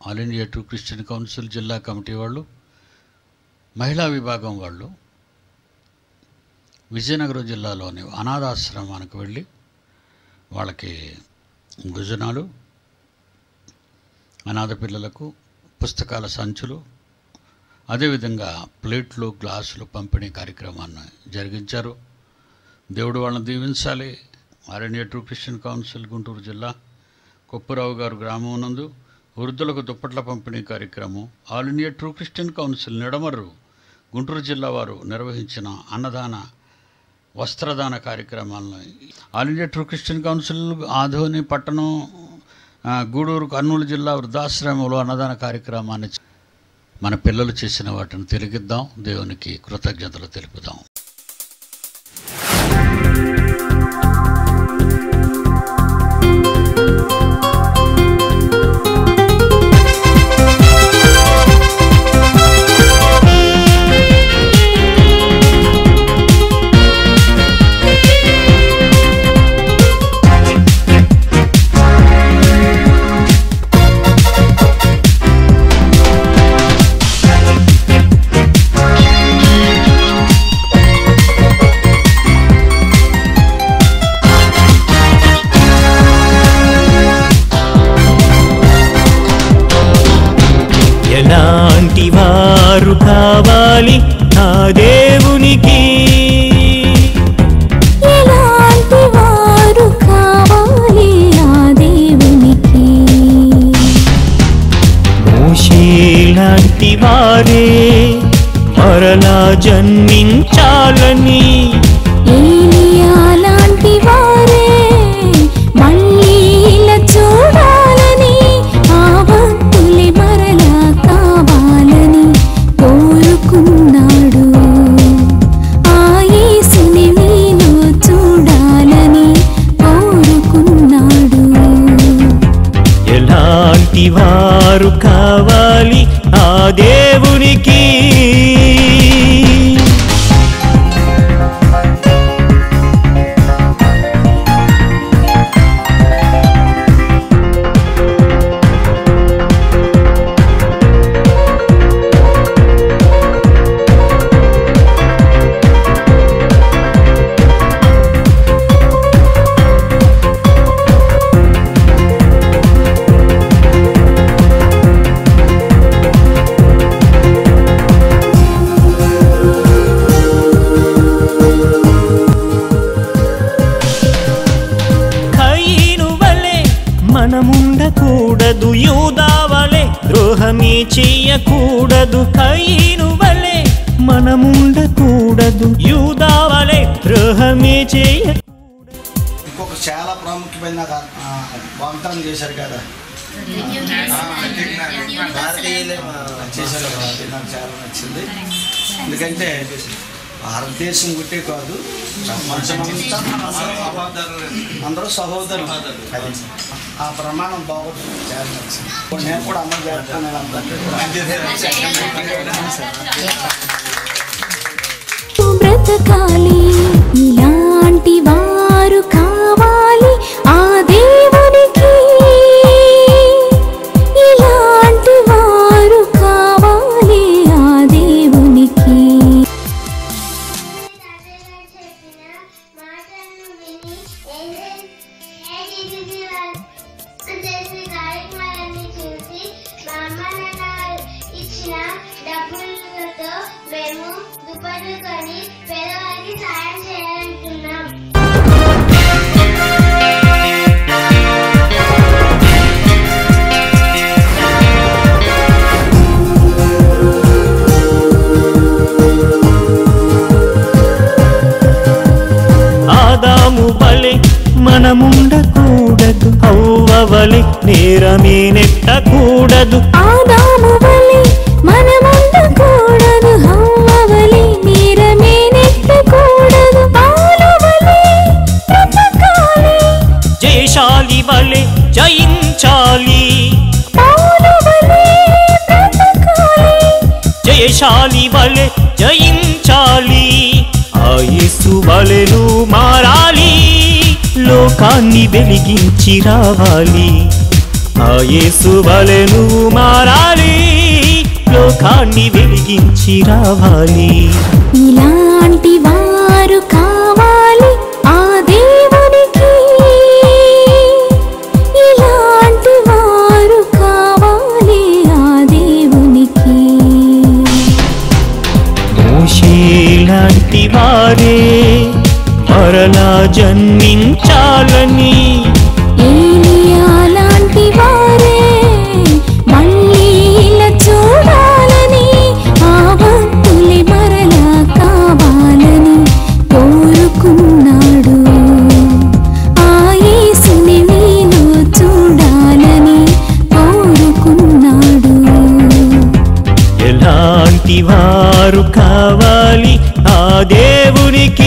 All India True Christian Council జిల్లా committee వాళ్ళు మహిళా విభాగం వాళ్ళు విజయనగరం జిల్లాలోని అనాథాశ్రమానికి వెళ్ళి వాళ్ళకి భోజనాలు అనాథ పిల్లలకు పుస్తకాల సంచులు అదేవిధంగా ప్లేట్లు గ్లాసులు పంపిణీ కార్యక్రమాన్ని జరిగించారు దేవుడు వాళ్ళని దీవించాలి ఆరణ్య ట్రూ క్రిస్టియన్ కౌన్సిల్ గుంటూరు జిల్లా కొప్పురావు గారు గ్రామం నందు వృద్ధులకు దుప్పట్ల పంపిణీ కార్యక్రమం All India True Christian Council Nidamarru Guntur జిల్లా వారు నిర్వహించిన అన్నదాన వస్త్రదాన కార్యక్రమాలను All India True Christian Council Adoni పట్టణం ఆ, గూడూరు కర్నూలు జిల్లా వృద్ధాశ్రమంలో అన్నదాన కార్యక్రమాన్ని మన పిల్లలు చేసిన వాటిని తిరిగిద్దాం దేవునికి కృతజ్ఞతలు తెలుపుదాం ఎలాంటి వారు కావాలి నా దేవునికి ఎలాంటి వారు కావాలి ఆ దేవునికి మూషేలాంటి వారే మరలా జన్మించాలని ఏలియా లాంటి వారే మళ్ళీ ఇలా చూడాలని ఆ భక్తులే మరలా కావాలని కోరుకున్నాడు ఆ యేసుని నీలో చూడాలని కోరుకున్నాడు ఎలాంటి వారు కావాలి ఆ దేవునికి కయ్యను వలె మనముండకూడదు యూదా వలె ద్రోహమే చెయ్యకూడదు కయ్యను వలె మనముండకూడదు యూదా వలె ద్రోహమే చెయ్య ఇంకొక చాలా ప్రాముఖ్యమైన కా- ఆ, వాగ్దానం చేశారు కదా భారతీయులే మా చేశారు కదా, అది నాకు చాలా నచ్చింది ఎందుకంటే భారతదేశం గుట్టే కాదు ప్రపంచమంతా అందరూ సహోదరులు అది. ఆ ప్రమాణం బాగుంటుంది చాలా నచ్చింది ఇప్పుడు నేను కూడా అమలు చేస్తాను నేను అందరికీ బ్రతకాలి ఇలాంటి వారు కావాలి ఆ దేవునికి ఇలాంటి వారు కావాలి ఆ దేవునికి చెప్పిన మాటలను విని ఏజెన్సీ చేసే కార్యక్రమాలన్నీ చూసి మా అమ్మ నాన్న ఇచ్చిన డబ్బులతో మేము దుప్పట్లు కొని పేదవారికి సాయం చేయాలనుకున్నాం ఆదాము వలె మనముండకూడదు హౌవ వలె నేరమే నెట్టకూడదు ఆదాము వలె మనముండకూడదు హవ్వ వలె నీరమే నెట్టకూడదు పాలు వలె బ్రతకాలి జయశాలి వలె జయించాలి పాలు వలె బ్రతకాలి జయశాలి వలె జయించాలి ఆయుసు వలెను మారాలి లోకాన్ని వెలిగించి రావాలి ఆ యేసు వలె నువ్వు మారాలి లోకాన్ని వెలిగించి రావాలి ఇలాంటి వారు కావాలి ఆ దేవునికి ఇలాంటి వారు కావాలి ఆ దేవునికి మోషే లాంటి వారే మరలా జన్మించాలని ఏలియా లాంటి వారే మళ్ళీ ఇలా చూడాలని ఆ భక్తులే మరలా కావాలని కోరుకున్నాడు ఆ యేసుని నీలో చూడాలని కోరుకున్నాడు ఎలాంటి వారు కావాలి ఆ దేవునికి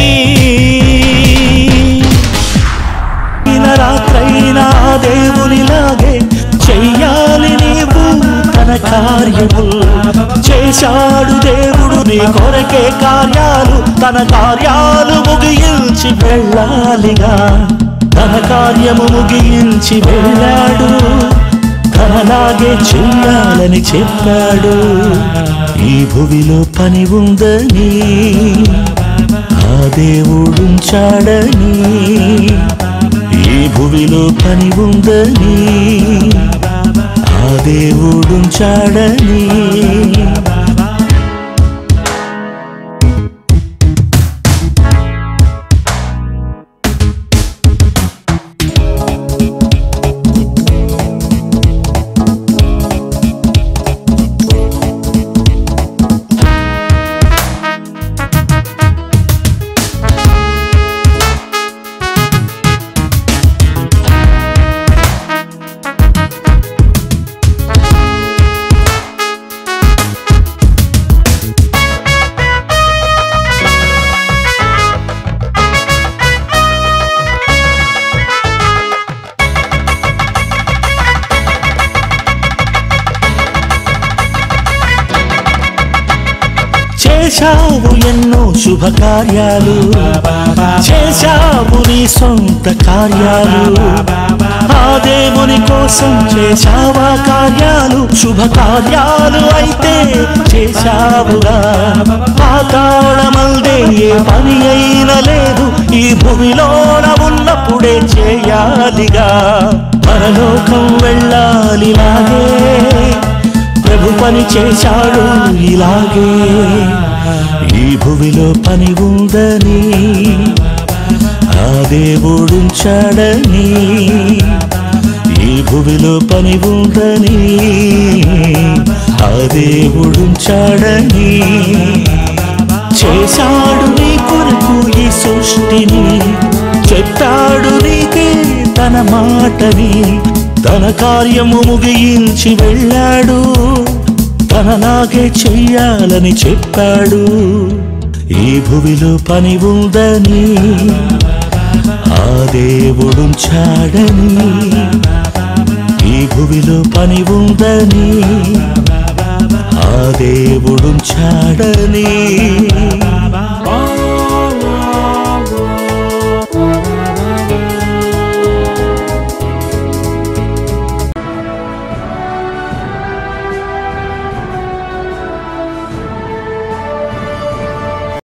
రాత్రైనా దేవునిలాగే చెయ్యాలి నీవు తన కార్యము చేశాడు దేవుడు నీ కొరకే కార్యాలు తన కార్యాలు ముగించి వెళ్ళాలిగా తన కార్యము ముగించి వెళ్ళాడు తనలాగే చెయ్యాలని చెప్పాడు ఈ భువిలో పని ఉందని ఆ దేవుడుంచాడని ఈ భువిలో పని ఉందని ఆ దేవుడుంచాడని చేశావు ఎన్నో శుభకార్యాలు చేశావు నీ సొంత కార్యాలు ఆ దేవుని కోసం చేశావా కార్యాలు శుభకార్యాలు అయితే చేశావుగా పాతాళమల్దే ఏ పని అయినా లేదు ఈ భూమిలోన ఉన్నప్పుడే చేయాలిగా పరలోకం వెళ్ళాలిలాగే ప్రభు పని చేశాడు ఇలాగే ఈ భువిలో పని ఉందని ఆ దేవుడుంచాడని ఈ భువిలో పని ఉందని ఆ దేవుడుంచాడని చేశాడు నీ కొరకు ఈ సృష్టిని చెప్పాడు నీకే తన మాటని తన కార్యము ముగించి వెళ్ళాడు తనలాగే చెయ్యాలని చెప్పాడు ఈ భువిలో పని ఉందని ఆ దేవుడుంచాడని ఈ భువిలో పని ఉందని ఆ దేవుడుంచాడని